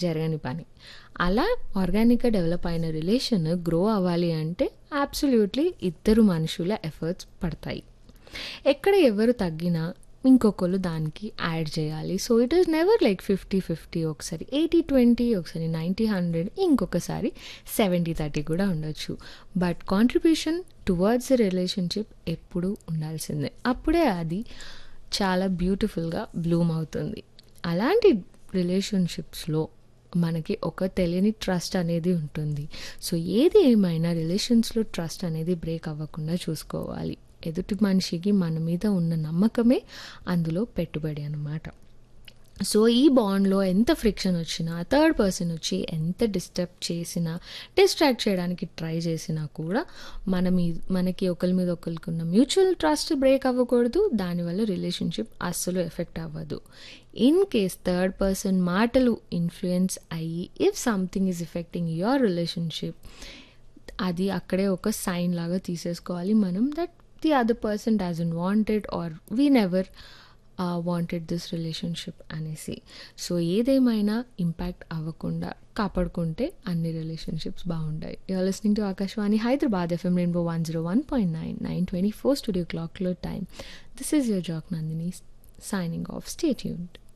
జరగని పని అలా ఆర్గానిక్గా డెవలప్ అయిన రిలేషన్ గ్రో అవ్వాలి అంటే అబ్సల్యూట్లీ ఇద్దరు మనుషుల ఎఫర్ట్స్ పడతాయి ఎక్కడ ఎవరు తగ్గినా ఇంకొకరు దానికి యాడ్ చేయాలి so it is never like fifty fifty ఒకసారి ఎయిటీ ట్వంటీ ఒకసారి నైంటీ హండ్రెడ్ ఇంకొకసారి సెవెంటీ థర్టీ కూడా ఉండొచ్చు but contribution towards the relationship ఎప్పుడూ ఉండాల్సిందే అప్పుడే అది చాలా బ్యూటిఫుల్గా బ్లూమ్ అవుతుంది అలాంటి రిలేషన్షిప్స్లో మనకి ఒక తెలియని ట్రస్ట్ అనేది ఉంటుంది సో ఏది ఏమైనా రిలేషన్స్లో ట్రస్ట్ అనేది బ్రేక్ అవ్వకుండా చూసుకోవాలి ఎదుటి మనిషికి మన మీద ఉన్న నమ్మకమే అందులో పెట్టుబడి అన్నమాట సో ఈ బాండ్లో ఎంత ఫ్రిక్షన్ వచ్చినా థర్డ్ పర్సన్ వచ్చి ఎంత డిస్టర్బ్ చేసినా డిస్ట్రాక్ట్ చేయడానికి ట్రై చేసినా కూడా మన మీ మనకి ఒకరి మీద ఒకరికి ఉన్న మ్యూచువల్ ట్రస్ట్ బ్రేక్ అవ్వకూడదు దానివల్ల రిలేషన్షిప్ అస్సలు ఎఫెక్ట్ అవ్వదు ఇన్ కేస్ థర్డ్ పర్సన్ మాటలు ఇన్ఫ్లుయెన్స్ అయ్యి if something is effecting your relationship అది అక్కడే ఒక సైన్ లాగా తీసేసుకోవాలి మనం that the other person doesn't wanted or we never wanted this relationship అనేసి సో ఏదేమైనా ఇంపాక్ట్ అవ్వకుండా కాపాడుకుంటే అన్ని రిలేషన్షిప్స్ బాగుంటాయి you're listening to Akashvani Hyderabad FM Rainbow one zero one point nine nine twenty four studio క్లాక్లో time this is your Jack Nandini signing of stay tuned